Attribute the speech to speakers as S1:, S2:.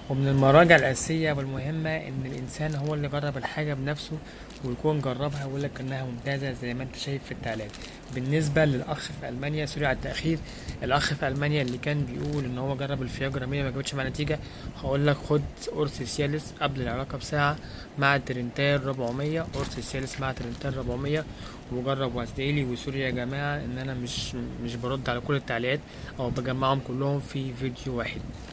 S1: ومن المراجع الأساسية والمهمة إن الإنسان هو اللي جرب الحاجة بنفسه ويكون جربها ويقول لك إنها ممتازة زي ما أنت شايف في التعليقات بالنسبة للأخ في ألمانيا سوري على التأخير الأخ في ألمانيا اللي كان بيقول إن هو جرب الفياجرا 100 ما جابتش معاه نتيجة هقول لك خد قرص سيالس قبل العلاقة بساعة مع ترنتال 400 قرص سيالس مع ترنتال 400 وجرب وهتلاقيلي وسوري يا جماعة إن أنا مش مش برد على كل التعليقات أو بجمعهم كلهم في فيديو واحد